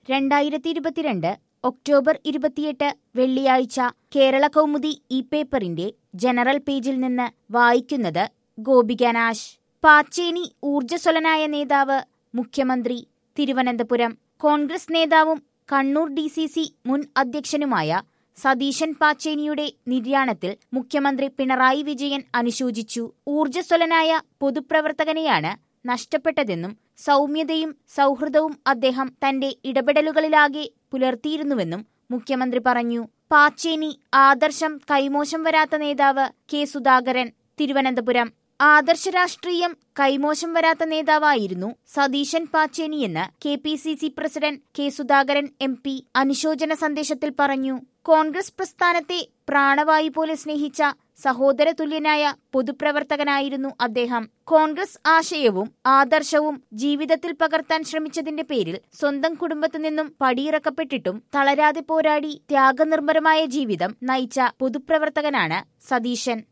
രണ്ടായിരത്തി ഇരുപത്തിരണ്ട് ഒക്ടോബർ ഇരുപത്തിയെട്ട് വെള്ളിയാഴ്ച കേരള കൗമുദി ഈ പേപ്പറിന്റെ ജനറൽ പേജിൽ നിന്ന് വായിക്കുന്നത് ഗോപികനാശ് പാച്ചേനി ഊർജ്ജസ്വലനായ നേതാവ് മുഖ്യമന്ത്രി തിരുവനന്തപുരം കോൺഗ്രസ് നേതാവും കണ്ണൂർ ഡി സി സി മുൻ അധ്യക്ഷനുമായ സതീശൻ പാച്ചേനിയുടെ നിര്യാണത്തിൽ മുഖ്യമന്ത്രി പിണറായി വിജയൻ അനുശോചിച്ചു ഊർജ്ജസ്വലനായ പൊതുപ്രവർത്തകനെയാണ് നഷ്ടപ്പെട്ടതെന്നും സൗമ്യതയും സൗഹൃദവും അദ്ദേഹം തന്റെ ഇടപെടലുകളിലാകെ പുലർത്തിയിരുന്നുവെന്നും മുഖ്യമന്ത്രി പറഞ്ഞു പാച്ചേനി ആദർശം കൈമോശം വരാത്ത നേതാവ് കെ സുധാകരൻ തിരുവനന്തപുരം ആദർശ രാഷ്ട്രീയം കൈമോശം വരാത്ത നേതാവായിരുന്നു സതീശൻ പാച്ചേനിയെന്ന് K P C C president K Sudhakaran M P അനുശോചന സന്ദേശത്തിൽ പറഞ്ഞു കോൺഗ്രസ് പ്രസ്ഥാനത്തെ പ്രാണവായു പോലെ സ്നേഹിച്ച സഹോദര തുല്യനായ പൊതുപ്രവർത്തകനായിരുന്നു അദ്ദേഹം കോൺഗ്രസ് ആശയവും ആദർശവും ജീവിതത്തിൽ പകർത്താൻ ശ്രമിച്ചതിന്റെ പേരിൽ സ്വന്തം കുടുംബത്തു നിന്നും പടിയിറക്കപ്പെട്ടിട്ടും തളരാതെ പോരാടി ത്യാഗനിർഭരമായ ജീവിതം നയിച്ച പൊതുപ്രവർത്തകനാണ് സതീശൻ